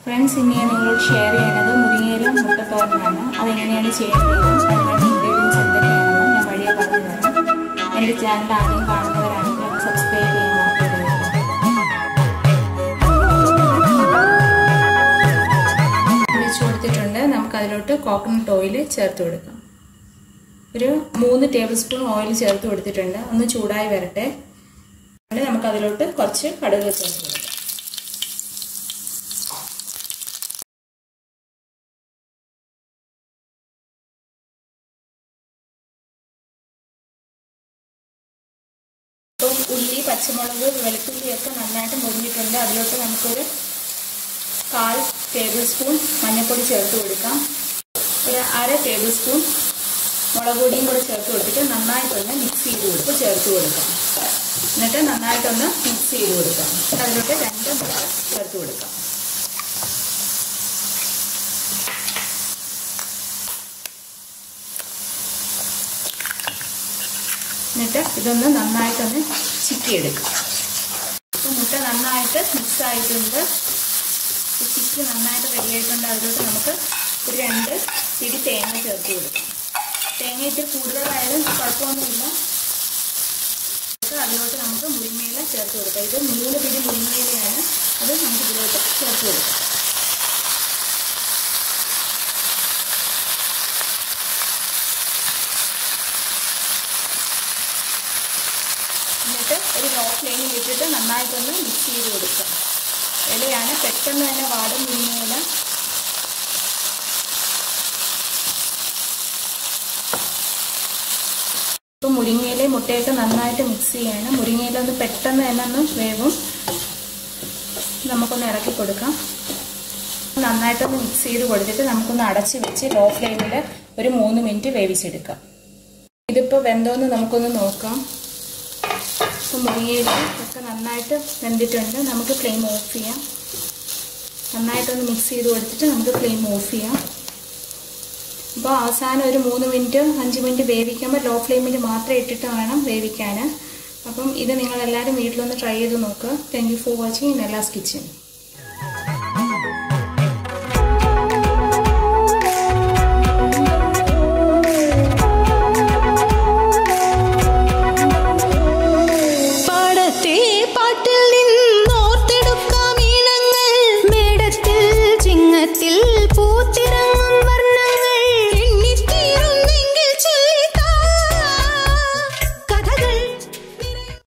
friends ഇനി ഞാൻ നിങ്ങളോട് ഷെയർ ചെയ്യുന്നത് മുരിങ്ങയിലും മുട്ടത്തോരനാണ് അതെങ്ങനെയാണ് ചെയ്യുന്നതെന്നും അതിനുള്ള ഇൻഗ്രീഡിയൻസ് എന്തൊക്കെയാണെന്നും ഞാൻ വഴിയെ പറഞ്ഞു തരാം എൻ്റെ ചാനൽ ആദ്യം കാണുന്നവരാണെങ്കിൽ അത് സബ്സ്ക്രൈബ് ചെയ്യാൻ മറക്കരുത് വെച്ച് കൊടുത്തിട്ടുണ്ട് നമുക്ക് അതിലോട്ട് കോക്കനട്ട് ഓയിൽ ചേർത്ത് കൊടുക്കാം ഒരു മൂന്ന് ടേബിൾ സ്പൂൺ ഓയിൽ ചേർത്ത് കൊടുത്തിട്ടുണ്ട് ഒന്ന് ചൂടായി വരട്ടെ നമുക്ക് അതിലോട്ട് കുറച്ച് കടുക് ചേർത്ത് കൊടുക്കാം ഇപ്പം ഉള്ളി പച്ചമുളക് വെളുത്തുള്ളിയൊക്കെ നന്നായിട്ട് മുരിഞ്ഞിട്ടുണ്ട് അതിലോട്ട് നമുക്കൊരു കാൽ ടേബിൾ സ്പൂൺ മഞ്ഞൾപ്പൊടി ചേർത്ത് കൊടുക്കാം ഒരു അര ടേബിൾ സ്പൂൺ മുളക് പൊടിയും കൂടെ ചേർത്ത് കൊടുത്തിട്ട് നന്നായിട്ടൊന്ന് മിക്സ് ചെയ്ത് കൊടുത്ത് ചേർത്ത് കൊടുക്കാം എന്നിട്ട് നന്നായിട്ടൊന്ന് മിക്സ് ചെയ്ത് കൊടുക്കാം അതിലോട്ട് രണ്ട് മുട്ട ചേർത്ത് കൊടുക്കാം എന്നിട്ട് ഇതൊന്ന് നന്നായിട്ടൊന്ന് ചിക്കിയെടുക്കാം അപ്പോൾ മുട്ട നന്നായിട്ട് മിക്സ് ആയിട്ടുണ്ട് ചിക്കി നന്നായിട്ട് റെഡി ആയിട്ടുണ്ട് അതിലോട്ട് നമുക്ക് ഒരു രണ്ട് പിടി തേങ്ങ ചേർത്ത് കൊടുക്കാം തേങ്ങ ഇത്തിരി കൂടുതലായാലും കുഴപ്പമൊന്നുമില്ല അതിലോട്ട് നമുക്ക് മുരിങ്ങയില ചേർത്ത് കൊടുക്കാം ഇത് മൂന്ന് പിടി മുരിങ്ങയിലയാണ് അത് നമുക്ക് ഇതിലോട്ട് ചേർത്ത് കൊടുക്കാം എന്നിട്ട് ഒരു ലോ ഫ്ലെയിമിൽ ഇട്ടിട്ട് നന്നായിട്ടൊന്ന് മിക്സ് ചെയ്ത് കൊടുക്കുക ഇലയാണ് പെട്ടെന്ന് തന്നെ വാടും മുരിങ്ങയില ഇപ്പം മുരിങ്ങയില മുട്ടയൊക്കെ നന്നായിട്ട് മിക്സ് ചെയ്യണം മുരിങ്ങയില ഒന്ന് പെട്ടെന്ന് തന്നെ ഒന്ന് വേവും നമുക്കൊന്ന് ഇറക്കി കൊടുക്കാം നന്നായിട്ടൊന്ന് മിക്സ് ചെയ്ത് കൊടുത്തിട്ട് നമുക്കൊന്ന് അടച്ച് വെച്ച് ലോ ഫ്ലെയിമിൽ ഒരു മൂന്ന് മിനിറ്റ് വേവിച്ചെടുക്കാം ഇതിപ്പോൾ വെന്തോന്ന് നമുക്കൊന്ന് നോക്കാം ഇപ്പം മുരിങ്ങയില ഒക്കെ നന്നായിട്ട് വെന്തിട്ടുണ്ട് നമുക്ക് ഫ്ലെയിം ഓഫ് ചെയ്യാം നന്നായിട്ടൊന്ന് മിക്സ് ചെയ്ത് കൊടുത്തിട്ട് നമുക്ക് ഫ്ലെയിം ഓഫ് ചെയ്യാം അപ്പോൾ അവസാനം ഒരു മൂന്ന് മിനിറ്റ് അഞ്ച് മിനിറ്റ് വേവിക്കുമ്പോൾ ലോ ഫ്ലെയിമിൽ മാത്രം ഇട്ടിട്ട് വേണം വേവിക്കാൻ അപ്പം ഇത് നിങ്ങളെല്ലാവരും വീട്ടിലൊന്ന് ട്രൈ ചെയ്ത് നോക്കുക thank you for watching Nella's kitchen പാടത്തെ പാട്ടിൽ നിന്ന്